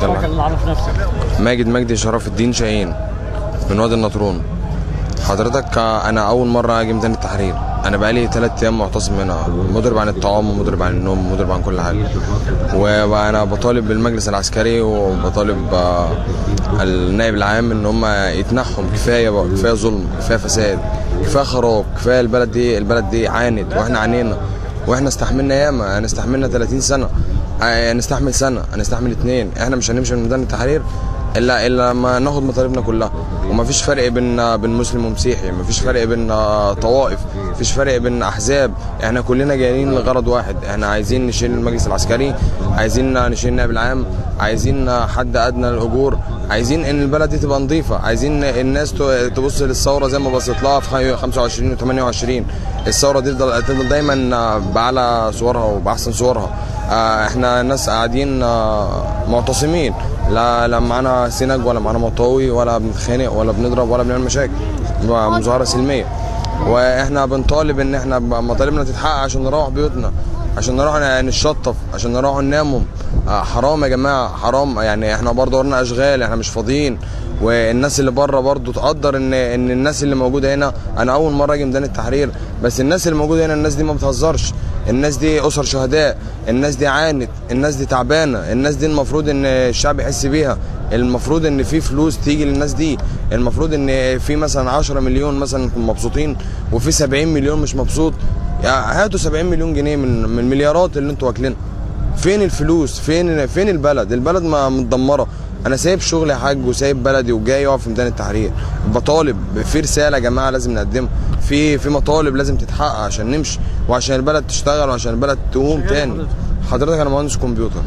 يلا. كان نعرف نفسك ماجد مجدي شرف الدين شاهين من وادي النطرون حضرتك آه، انا اول مره اجي ميدان التحرير انا بقالي ثلاث ايام معتصم هنا مضرب عن الطعام ومضرب عن النوم ومضرب عن كل حاجه وانا بطالب بالمجلس العسكري وبطالب آه، النائب العام ان هم يتنحهم كفايه بقى كفايه ظلم كفايه فساد كفايه خراب كفايه البلد دي البلد دي عانت واحنا عانينا واحنا استحملنا ياما يعني استحملنا 30 سنه آه، هنستحمل سنه هنستحمل اتنين احنا مش هنمشي من ميدان التحرير الا الا لما ناخد مطالبنا كلها ومفيش فرق بين بين مسلم ومسيحي مفيش فرق بين آه، طوائف مفيش فرق بين احزاب احنا كلنا جايين لغرض واحد احنا عايزين نشيل المجلس العسكري عايزين نشيل النائب العام عايزين حد ادنى للاجور عايزين ان البلد دي تبقى نظيفه عايزين الناس ت- تبص للثوره زي ما بصت لها في 25 و 28 الثوره دي تفضل تفضل دايما باعلى صورها وباحسن صورها آه، احنا ناس قاعدين آه، معتصمين لا لا معانا سنج ولا معانا مطاوي ولا بنتخانق ولا بنضرب ولا بنعمل مشاكل مظاهره سلميه واحنا بنطالب ان احنا مطالبنا تتحقق عشان نروح بيوتنا عشان نروح نتشطف عشان نروح نناموا آه، حرام يا جماعه حرام يعني احنا برضه ورانا اشغال احنا مش فاضيين والناس اللي بره برضه تقدر ان ان الناس اللي موجوده هنا انا اول مره اجي ميدان التحرير بس الناس اللي موجوده هنا الناس دي ما بتهزرش الناس دي اسر شهداء الناس دي عانت الناس دي تعبانه الناس دي المفروض ان الشعب يحس بيها المفروض ان في فلوس تيجي للناس دي المفروض ان في مثلا 10 مليون مثلا مبسوطين وفي 70 مليون مش مبسوط يا هاتوا 70 مليون جنيه من من المليارات اللي انتوا واكلينها فين الفلوس فين فين البلد البلد ما متدمره انا سايب شغلي يا حاج وسايب بلدي وجاي اقف في ميدان التحرير بطالب في رساله يا جماعه لازم نقدمها في في مطالب لازم تتحقق عشان نمشي وعشان البلد تشتغل وعشان البلد تقوم شغال تاني حضرتك؟ حضرتك انا مهندس كمبيوتر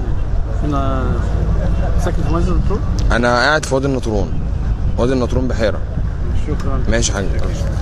هنا ساكن في مسجد الدكتور انا قاعد في وادي النطرون وادي النطرون بحيره شكرا ماشي يا حاج